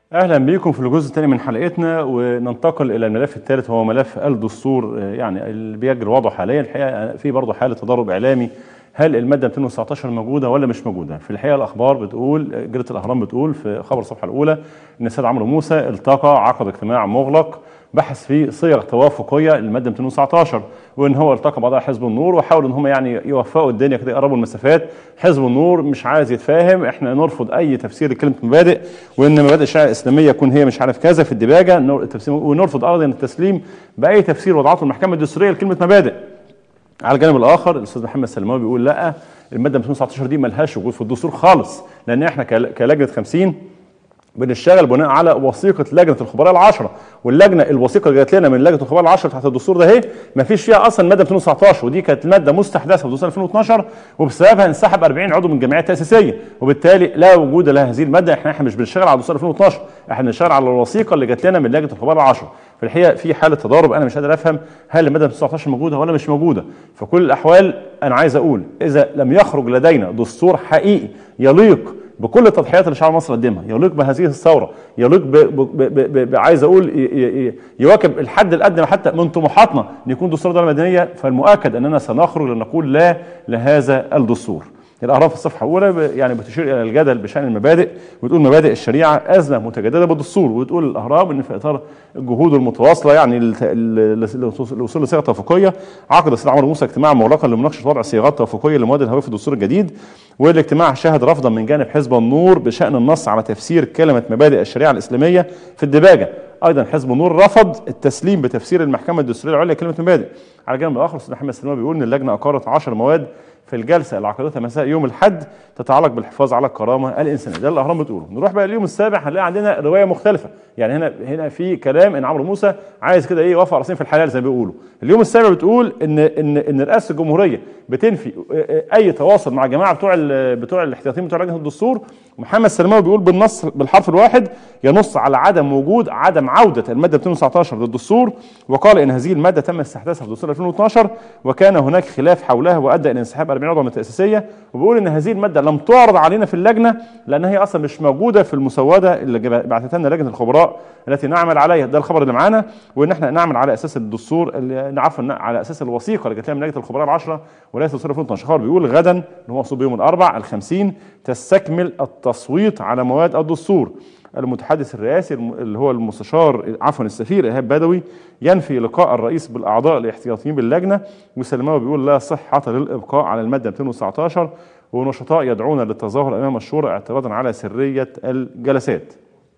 اهلا بيكم في الجزء الثاني من حلقتنا وننتقل الى الملف الثالث وهو ملف الدستور آه، يعني اللي بيجري وضعه حاليا الحقيقه في برضه حاله تضارب اعلامي هل الماده 219 موجوده ولا مش موجوده؟ في الحقيقه الاخبار بتقول جريده الاهرام بتقول في خبر الصفحه الاولى ان السيد عمرو موسى التقى عقد اجتماع مغلق بحث فيه صيغ توافقيه للماده 219 وان هو التقى بعضها حزب النور وحاولوا ان هم يعني يوفقوا الدنيا كده يقربوا المسافات حزب النور مش عايز يتفاهم احنا نرفض اي تفسير لكلمه مبادئ وان مبادئ الشريعه الاسلاميه يكون هي مش عارف كذا في الدباجه نر- التفسير- ونرفض ايضا التسليم باي تفسير وضعته المحكمه الدستوريه لكلمه مبادئ على الجانب الاخر الاستاذ محمد سلماوي بيقول لا الماده 219 دي ملهاش وجود في الدستور خالص لان احنا كل- كلجنه 50 بنشتغل بناء على وثيقه لجنه الخبراء العشره واللجنه الوثيقه اللي جات لنا من لجنه الخبراء العشره تحت الدستور ده اهي ما فيش فيها اصلا ماده 219 ودي كانت ماده مستحدثه في دستور 2012 وبسببها انسحب 40 عضو من الجمعيه التاسيسيه وبالتالي لا وجود لها هذه الماده احنا احنا مش بنشتغل على دستور 2012 احنا بنشتغل على الوثيقه اللي جات لنا من لجنه الخبراء العشره في الحقيقه في حاله تضارب انا مش قادر افهم هل الماده 219 موجوده ولا مش موجوده في كل الاحوال انا عايز اقول اذا لم يخرج لدينا دستور حقيقي يليق بكل التضحيات اللي شعب مصر قدمها يليق بهذه الثوره يليق ب... ب... ب... ب... ب... عايز اقول ي... ي... ي- يواكب الحد الادنى حتى من طموحاتنا ان يكون دستور دوله مدنيه فالمؤكد اننا سنخرج لنقول لا لهذا الدستور الاهرام في الصفحه الاولى ب- يعني بتشير الى الجدل بشان المبادئ وتقول مبادئ الشريعه ازمه متجدده بالدستور وتقول الاهرام ان في اطار الجهود المتواصله يعني الت- ال- ال- الوصول لصيغه توافقيه عقد السيد عمرو موسى اجتماعا مغلقا لمناقشه وضع صياغات توافقيه لمواد الهويه في الدستور الجديد والاجتماع شهد رفضا من جانب حزب النور بشان النص على تفسير كلمه مبادئ الشريعه الاسلاميه في الدباجه ايضا حزب النور رفض التسليم بتفسير المحكمه الدستوريه العليا كلمه مبادئ على الجانب الاخر استاذ محمد سلمى بيقول ان اللجنه اقرت 10 مواد في الجلسه اللي عقدتها مساء يوم الاحد تتعلق بالحفاظ على الكرامه الانسانيه ده اللي الاهرام بتقوله نروح بقى اليوم السابع هنلاقي عندنا روايه مختلفه يعني هنا هنا في كلام ان عمرو موسى عايز كده ايه يوفق راسين في الحلال زي ما بيقولوا اليوم السابع بتقول ان ان ان رئاسه الجمهوريه بتنفي اي تواصل مع الجماعه بتوع ال- بتوع الاحتياطيين بتوع لجنه الدستور محمد سلماوي بيقول بالنص بالحرف الواحد ينص على عدم وجود عدم عوده الماده 219 للدستور وقال ان هذه الماده تم استحداثها في دستور 2012 وكان هناك خلاف حولها وادى الى انسحاب 40 عضو من التاسيسيه وبيقول ان هذه الماده لم تعرض علينا في اللجنه لان هي اصلا مش موجوده في المسوده اللي جب- بعثتها لنا لجنه الخبراء التي نعمل عليها ده الخبر اللي معانا وان احنا نعمل على اساس الدستور اللي- عفوا على اساس الوثيقه اللي جت لنا من لجنه الخبراء العشره وليس دستور 2012 خبر بيقول غدا اللي هو مقصود بيوم الاربع الخمسين تستكمل التصويت على مواد الدستور المتحدث الرئاسي الم- اللي هو المستشار عفوا السفير ايهاب بدوي ينفي لقاء الرئيس بالاعضاء الاحتياطيين باللجنه وسلماوي بيقول لا صحه للابقاء على الماده 219 ونشطاء يدعون للتظاهر امام الشورى اعتراضا على سريه الجلسات.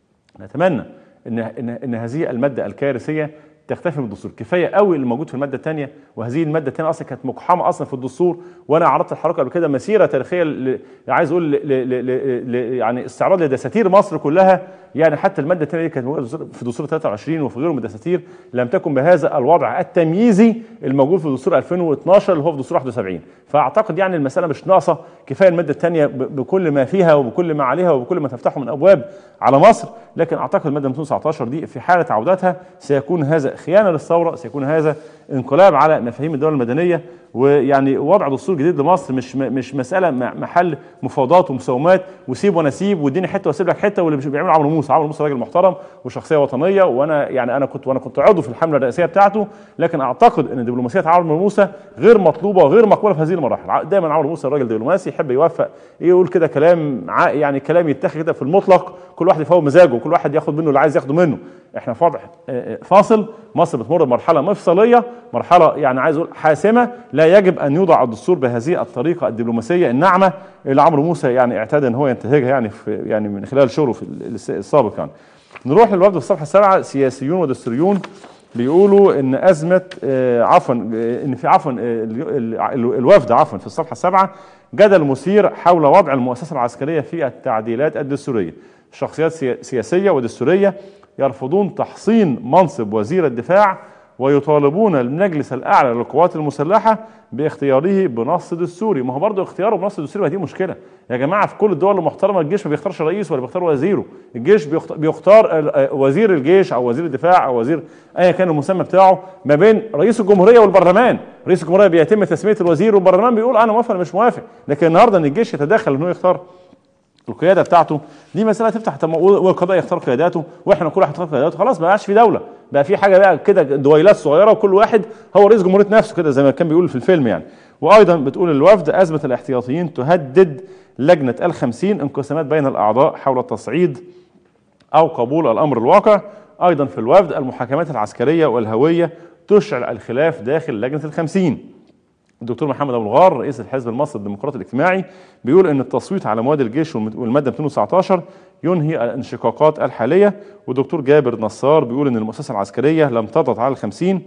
نتمنى ان ان ان هذه الماده الكارثيه تختفي من الدستور كفايه قوي اللي موجود في الماده الثانيه وهذه الماده الثانيه اصلا كانت مقحمه اصلا في الدستور وانا عرضت الحركه قبل كده مسيره تاريخيه ل... عايز اقول ل... ل... ل... ل... يعني استعراض لدساتير مصر كلها يعني حتى الماده الثانيه دي كانت موجوده في دستور 23 وفي غيره من الدساتير لم تكن بهذا الوضع التمييزي الموجود في دستور 2012 اللي هو في دستور 71 فاعتقد يعني المساله مش ناقصه كفايه الماده الثانيه ب... بكل ما فيها وبكل ما عليها وبكل ما تفتحه من ابواب على مصر لكن اعتقد الماده 219 دي في حاله عودتها سيكون هذا خيانه للثوره سيكون هذا انقلاب على مفاهيم الدوله المدنيه ويعني وضع دستور جديد لمصر مش م- مش مساله م- محل مفاوضات ومساومات وسيب وانا اسيب واديني حته واسيب لك حته واللي مش بيعمله عمرو موسى عمرو موسى راجل محترم وشخصيه وطنيه وانا يعني انا كنت وانا كنت عضو في الحمله الرئاسيه بتاعته لكن اعتقد ان دبلوماسيه عمرو موسى غير مطلوبه وغير مقبوله في هذه المراحل ع- دايما عمرو موسى راجل دبلوماسي يحب يوفق يقول كده كلام ع- يعني كلام يتاخد كده في المطلق كل واحد يفوق مزاجه وكل واحد ياخد منه اللي عايز ياخده منه احنا في وضع آه، آه، فاصل مصر بتمر بمرحله مفصليه مرحله يعني عايز اقول حاسمه لا يجب ان يوضع الدستور بهذه الطريقه الدبلوماسيه الناعمه اللي عمرو موسى يعني اعتاد ان هو ينتهجها يعني في يعني من خلال شغله في ال- الس- السابق يعني نروح للوفد في الصفحه السابعه سياسيون ودستوريون بيقولوا ان ازمه آه، عفوا آه، ان في عفوا آه، ال- ال- الوفد عفوا في الصفحه السابعه جدل مثير حول وضع المؤسسه العسكريه في التعديلات الدستوريه شخصيات سيا- سياسيه ودستوريه يرفضون تحصين منصب وزير الدفاع ويطالبون المجلس الاعلى للقوات المسلحه باختياره بنص دستوري ما هو برضه اختياره بنص دستوري ما دي مشكله يا جماعه في كل الدول المحترمه الجيش ما بيختارش رئيس ولا بيختار وزيره الجيش بيخت- بيختار ال- آه، وزير الجيش او وزير الدفاع او وزير ايا كان المسمى بتاعه ما بين رئيس الجمهوريه والبرلمان رئيس الجمهوريه بيتم تسميه الوزير والبرلمان بيقول انا موافق انا مش موافق لكن النهارده ان الجيش يتدخل ان هو يختار القياده بتاعته دي مساله تفتح طب ما هو والقضاء يختار قياداته واحنا كل واحد يختار قياداته خلاص ما بقاش في دوله بقى في حاجه بقى كده دويلات صغيره وكل واحد هو رئيس جمهوريه نفسه كده زي ما كان بيقول في الفيلم يعني وايضا بتقول الوفد ازمه الاحتياطيين تهدد لجنه الخمسين انقسامات بين الاعضاء حول التصعيد او قبول الامر الواقع ايضا في الوفد المحاكمات العسكريه والهويه تشعل الخلاف داخل لجنه الخمسين الدكتور محمد ابو الغار رئيس الحزب المصري الديمقراطي الاجتماعي بيقول ان التصويت على مواد الجيش والماده 219 ينهي الانشقاقات الحاليه والدكتور جابر نصار بيقول ان المؤسسه العسكريه لم تضغط على الخمسين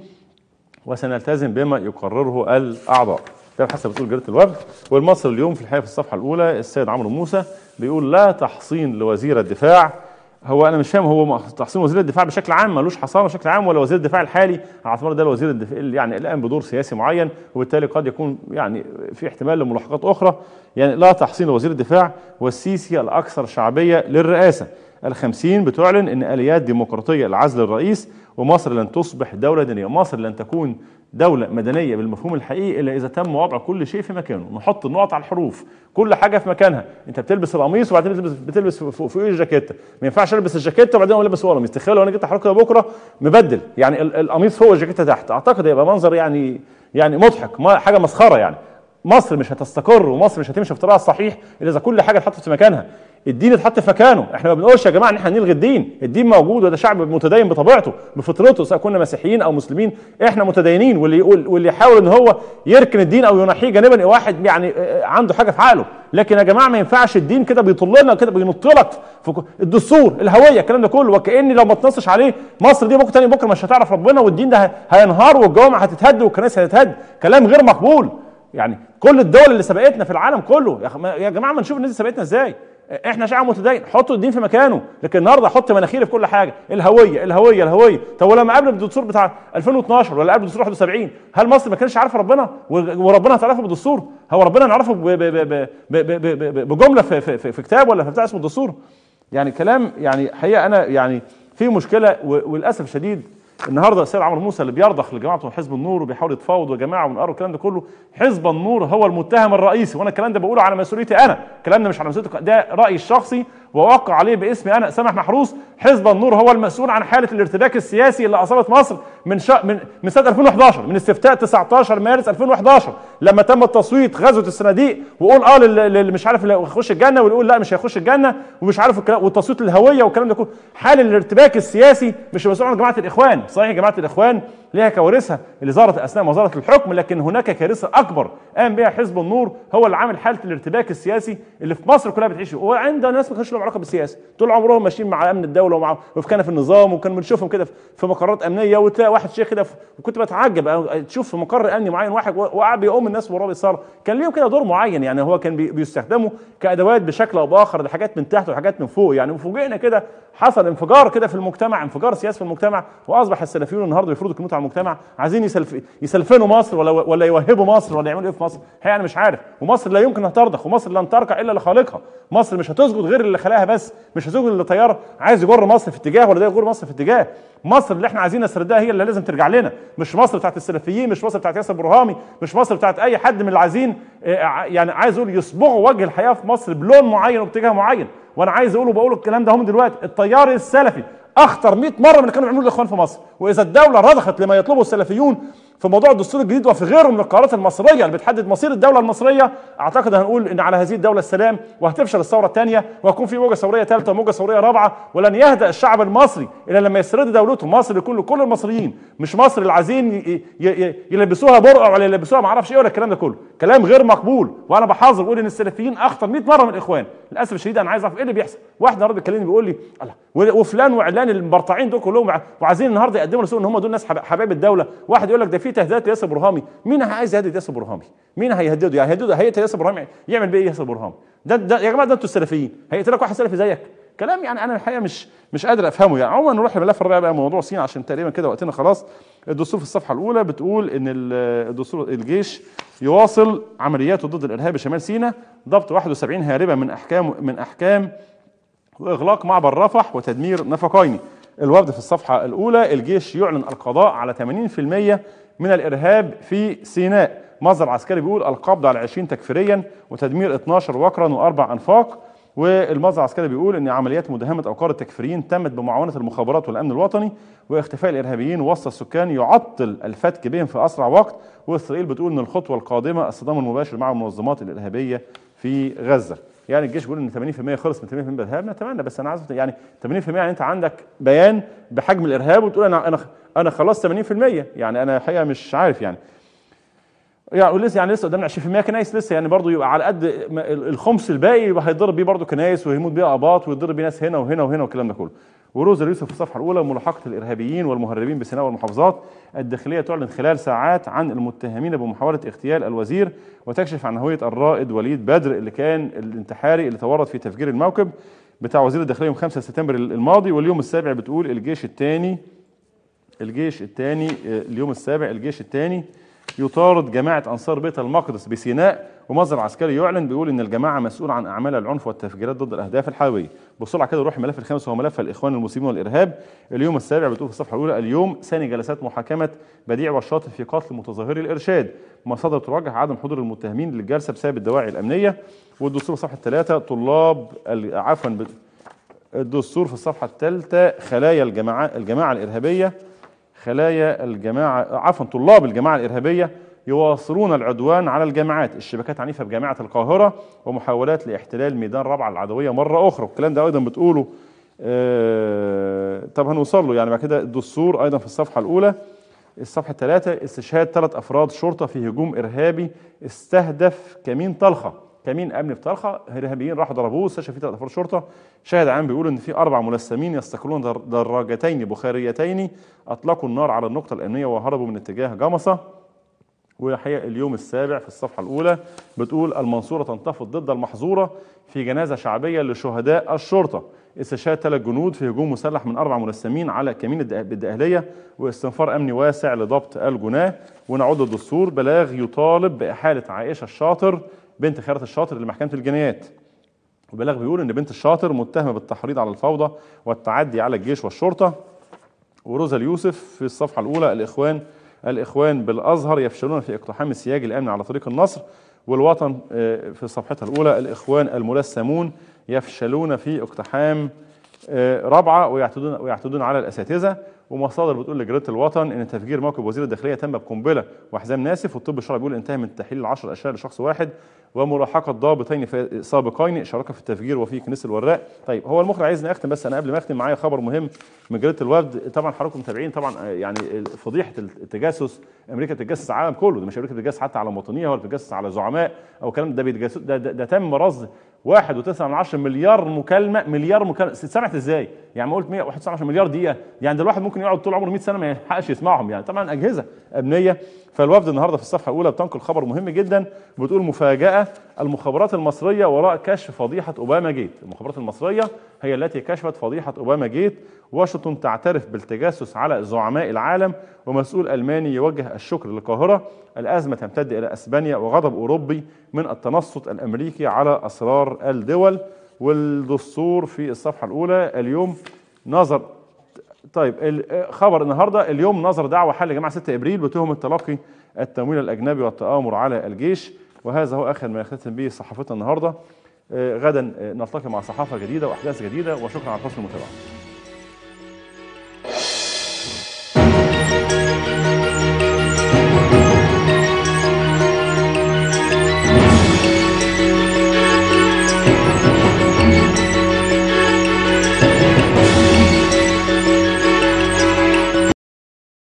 وسنلتزم بما يقرره الاعضاء ده بحسب بتقول جريده الوفد والمصري اليوم في الحقيقه في الصفحه الاولى السيد عمرو موسى بيقول لا تحصين لوزير الدفاع هو انا مش فاهم هو تحصين وزير الدفاع بشكل عام ملوش حصانه بشكل عام ولا وزير الدفاع الحالي على اعتبار ده الوزير الدفاع يعني الان بدور سياسي معين وبالتالي قد يكون يعني في احتمال لملاحقات اخرى يعني لا تحصين لوزير الدفاع والسيسي الاكثر شعبيه للرئاسه الخمسين بتعلن ان اليات ديمقراطيه لعزل الرئيس ومصر لن تصبح دوله دينيه مصر لن تكون دولة مدنية بالمفهوم الحقيقي إلا إذا تم وضع كل شيء في مكانه، نحط النقط على الحروف، كل حاجة في مكانها، أنت بتلبس القميص وبعدين بتلبس بتلبس فوق فوق الجاكيتة، ما ينفعش ألبس الجاكيتة وبعدين أقوم لابس ورا قميص، تخيل لو أنا جيت أحركها بكرة مبدل، يعني ال- القميص فوق والجاكيتة تحت، أعتقد هيبقى منظر يعني يعني مضحك، ما حاجة مسخرة يعني. مصر مش هتستقر ومصر مش هتمشي في طريقها الصحيح الا اذا كل حاجه اتحطت في مكانها الدين اتحط في مكانه احنا ما بنقولش يا جماعه ان احنا نلغي الدين الدين موجود وده شعب متدين بطبيعته بفطرته سواء كنا مسيحيين او مسلمين احنا متدينين واللي يقول واللي يحاول ان هو يركن الدين او ينحيه جانبا واحد يعني اه، عنده حاجه في عقله لكن يا جماعه ما ينفعش الدين كده بيطل لنا كده بينط لك في ك- الدستور الهويه الكلام ده كله وكان لو ما تنصش عليه مصر دي بكره تاني بكره مش هتعرف ربنا والدين ده ه- هينهار والجوامع هتتهد والكنائس هتتهد كلام غير مقبول يعني كل الدول اللي سبقتنا في العالم كله يا, أخ- ما- يا جماعه ما نشوف الناس دي سبقتنا ازاي احنا شعب متدين حطوا الدين في مكانه لكن النهارده احط مناخيري في كل حاجه الهويه الهويه الهويه طب ولما قبل الدستور بتاع 2012 ولا قبل الدستور 71 هل مصر ما كانش عارفه ربنا و- وربنا هتعرفه بالدستور هو ربنا نعرفه ب- ب- ب- ب- ب- ب- ب- بجمله في, في, في, في كتاب ولا في بتاع اسمه الدستور يعني كلام يعني حقيقه انا يعني في مشكله و- وللاسف الشديد النهارده السيد عمرو موسى اللي بيرضخ لجماعه بتوع حزب النور وبيحاول يتفاوض وجماعه ونقروا الكلام ده كله حزب النور هو المتهم الرئيسي وانا الكلام ده بقوله على مسؤوليتي انا الكلام ده مش على مسؤوليتي ده رايي الشخصي واوقع عليه باسمي انا سامح محروس حزب النور هو المسؤول عن حاله الارتباك السياسي اللي اصابت مصر من شا... من من سنه 2011 من استفتاء 19 مارس 2011 لما تم التصويت غزوه الصناديق وقول اه للي للي مش عارف اللي هيخش الجنه واللي يقول لا مش هيخش الجنه ومش عارف الكلام والتصويت الهويه والكلام ده كله حال الارتباك السياسي مش مسؤول عن جماعه الاخوان صحيح جماعه الاخوان ليها كوارثها اللي ظهرت اثناء ما ظهرت الحكم لكن هناك كارثه اكبر قام بها حزب النور هو اللي عامل حاله الارتباك السياسي اللي في مصر كلها بتعيش فيه وعندنا ناس ما كانش لهم علاقه بالسياسه طول عمرهم ماشيين مع امن الدوله ومع وفي كان في النظام وكان بنشوفهم كده في- في مقرات امنيه وتلاقي واحد شيخ كده في- وكنت بتعجب أو تشوف في مقر امني معين واحد وقاعد بيقوم الناس وراه بيصار كان ليهم كده دور معين يعني هو كان بي- بيستخدموا كادوات بشكل او باخر لحاجات من تحت وحاجات من فوق يعني وفوجئنا كده حصل انفجار كده في المجتمع انفجار سياسي في المجتمع واصبح السلفيون النهارده يفرضوا كلمتهم على المجتمع عايزين يسلف يسلفنوا مصر ولا ولا يوهبوا مصر ولا يعملوا ايه في مصر الحقيقه انا مش عارف ومصر لا يمكن ان ترضخ ومصر لن تركع الا لخالقها مصر مش هتسجد غير اللي خلاها بس مش هتسجد لطيار عايز يجر مصر في اتجاه ولا ده يجر مصر في اتجاه مصر اللي احنا عايزين نسردها هي اللي لازم ترجع لنا مش مصر بتاعت السلفيين مش مصر بتاعت ياسر برهامي مش مصر بتاعت اي حد من اللي عايزين آه، ع- يعني عايز اقول يصبغوا وجه الحياه في مصر بلون معين وباتجاه معين وانا عايز اقوله بقول الكلام ده هم دلوقتي التيار السلفي اخطر 100 مره من اللي كانوا بيعملوه الاخوان في مصر واذا الدوله رضخت لما يطلبه السلفيون في موضوع الدستور الجديد وفي غيره من القرارات المصريه اللي بتحدد مصير الدوله المصريه اعتقد هنقول ان على هذه الدوله السلام وهتفشل الثوره الثانيه وهيكون في موجه ثوريه ثالثه وموجه ثوريه رابعه ولن يهدأ الشعب المصري الا لما يسرد دولته مصر لكل كل المصريين مش مصر اللي عايزين ي- ي- ي- يلبسوها برقع ولا يلبسوها ما اعرفش ايه ولا الكلام ده كله كلام غير مقبول وانا بحذر بقول ان السلفيين اخطر 100 مره من الاخوان للاسف الشديد انا عايز اعرف ايه اللي بيحصل واحد النهارده بيكلمني بيقول لي الله و- وفلان وعلان المبرطعين دول كلهم وع- وعايزين النهارده يقدموا لسوق ان هم دول ناس حب- حبايب الدوله واحد يقول لك ده في تهديدات لياسر برهامي مين عايز يهدد ياسر برهامي مين هيهدده يعني هيهدده هيقتل ياسر برهامي يعمل بيه ايه ياسر برهامي ده, ده يا جماعه ده انتوا السلفيين هيقتلك واحد سلفي زيك كلام يعني انا الحقيقه مش مش قادر افهمه يعني عموما نروح لملف الرابع بقى موضوع سين عشان تقريبا كده وقتنا خلاص الدستور في الصفحه الاولى بتقول ان ال- الدستور الجيش يواصل عملياته ضد الارهاب شمال سيناء ضبط 71 هاربا من احكام من احكام واغلاق معبر رفح وتدمير نفقين الوفد في الصفحه الاولى الجيش يعلن القضاء على 80% من الارهاب في سيناء مصدر عسكري بيقول القبض على 20 تكفيريا وتدمير 12 وكرا واربع انفاق والمصدر العسكري بيقول ان عمليات مداهمه اوقار التكفيريين تمت بمعاونه المخابرات والامن الوطني واختفاء الارهابيين وسط السكان يعطل الفتك بهم في اسرع وقت واسرائيل بتقول ان الخطوه القادمه الصدام المباشر مع المنظمات الارهابيه في غزه يعني الجيش بيقول ان 80% خلص من 80% من الارهاب نتمنى بس انا عايز يعني 80% يعني انت عندك بيان بحجم الارهاب وتقول انا انا انا خلصت 80% يعني انا الحقيقه مش عارف يعني يعني لسه يعني لسه قدامنا 20% كنايس لسه يعني برضه يبقى على قد ما ال- الخمس الباقي يبقى هيتضرب بيه برضه كنايس ويموت بيه اباط ويتضرب بيه ناس هنا وهنا وهنا والكلام ده كله. وروزا يوسف في الصفحه الاولى ملاحقه الارهابيين والمهربين بسيناء والمحافظات الداخليه تعلن خلال ساعات عن المتهمين بمحاوله اغتيال الوزير وتكشف عن هويه الرائد وليد بدر اللي كان الانتحاري اللي تورط في تفجير الموكب بتاع وزير الداخليه يوم 5 سبتمبر الماضي واليوم السابع بتقول الجيش الثاني الجيش الثاني اليوم السابع الجيش الثاني يطارد جماعة أنصار بيت المقدس بسيناء ومصدر عسكري يعلن بيقول إن الجماعة مسؤول عن أعمال العنف والتفجيرات ضد الأهداف الحيوية بسرعة كده نروح الملف الخامس وهو ملف الإخوان المسلمين والإرهاب اليوم السابع بتقول في الصفحة الأولى اليوم ثاني جلسات محاكمة بديع والشاطر في قتل متظاهري الإرشاد مصادر ترجح عدم حضور المتهمين للجلسة بسبب الدواعي الأمنية والدستور في الصفحة الثلاثة طلاب ال- عفوا ب- الدستور في الصفحة الثالثة خلايا الجماعة الجماعة الإرهابية خلايا الجماعة عفوا طلاب الجماعة الإرهابية يواصلون العدوان على الجامعات الشبكات عنيفة بجامعة القاهرة ومحاولات لاحتلال ميدان رابعة العدوية مرة أخرى والكلام ده أيضا بتقوله آه طب هنوصل له يعني بعد كده الدستور أيضا في الصفحة الأولى الصفحة الثلاثة استشهاد ثلاث أفراد شرطة في هجوم إرهابي استهدف كمين طلخة كمين أمني في طلخة إرهابيين راحوا ضربوه استشهد فيه ثلاث أفراد شرطة شاهد عام بيقول إن في أربع ملثمين يستقلون در- دراجتين بخاريتين أطلقوا النار على النقطة الأمنية وهربوا من اتجاه جمصة والحقيقه اليوم السابع في الصفحه الاولى بتقول المنصوره تنتفض ضد المحظوره في جنازه شعبيه لشهداء الشرطه استشهاد ثلاث جنود في هجوم مسلح من اربع ملثمين على كمين الد- بالدقهليه واستنفار امني واسع لضبط الجناه ونعود للدستور بلاغ يطالب باحاله عائشه الشاطر بنت خيرة الشاطر لمحكمه الجنايات وبلاغ بيقول ان بنت الشاطر متهمه بالتحريض على الفوضى والتعدي على الجيش والشرطه وروزا اليوسف في الصفحة الأولى الإخوان الإخوان بالأزهر يفشلون في اقتحام السياج الأمني على طريق النصر والوطن آه، في صفحتها الأولى الإخوان الملثمون يفشلون في اقتحام آه، رابعة ويعتدون ويعتدون على الأساتذة ومصادر بتقول لجريدة الوطن إن تفجير موكب وزير الداخلية تم بقنبلة وحزام ناسف والطب الشرعي بيقول انتهى من تحليل العشر أشياء لشخص واحد وملاحقة ضابطين في- سابقين شاركا في التفجير وفي كنيسة الوراق طيب هو المخرج عايزني أختم بس أنا قبل ما أختم معايا خبر مهم من جريدة الوفد طبعا حضراتكم متابعين طبعا آه، يعني فضيحة التجسس أمريكا بتتجسس على العالم كله ده مش أمريكا بتتجسس حتى على مواطنيها ولا بتتجسس على زعماء أو الكلام ده بيتجسس ده, ده, ده تم رصد 1.9 مليار مكالمة مليار مكالمة سمعت ازاي؟ يعني ما قلت 1.9 مليار دقيقة يعني ده الواحد ممكن يقعد طول عمره 100 سنة ما يلحقش يسمعهم يعني طبعا أجهزة أمنية فالوفد النهارده في الصفحة الأولى بتنقل خبر مهم جدا بتقول مفاجأة المخابرات المصرية وراء كشف فضيحة أوباما جيت المخابرات المصرية هي التي كشفت فضيحة أوباما جيت واشنطن تعترف بالتجسس على زعماء العالم ومسؤول ألماني يوجه الشكر للقاهرة الأزمة تمتد إلى أسبانيا وغضب أوروبي من التنصت الأمريكي على أسرار الدول والدستور في الصفحة الأولى اليوم نظر طيب ال- خبر النهارده اليوم نظر دعوه حل جماعه 6 ابريل بتهمه تلقي التمويل الاجنبي والتامر على الجيش وهذا هو اخر ما يختتم به صحافتنا النهارده آه، غدا آه، نلتقي مع صحافه جديده واحداث جديده وشكرا على حسن المتابعه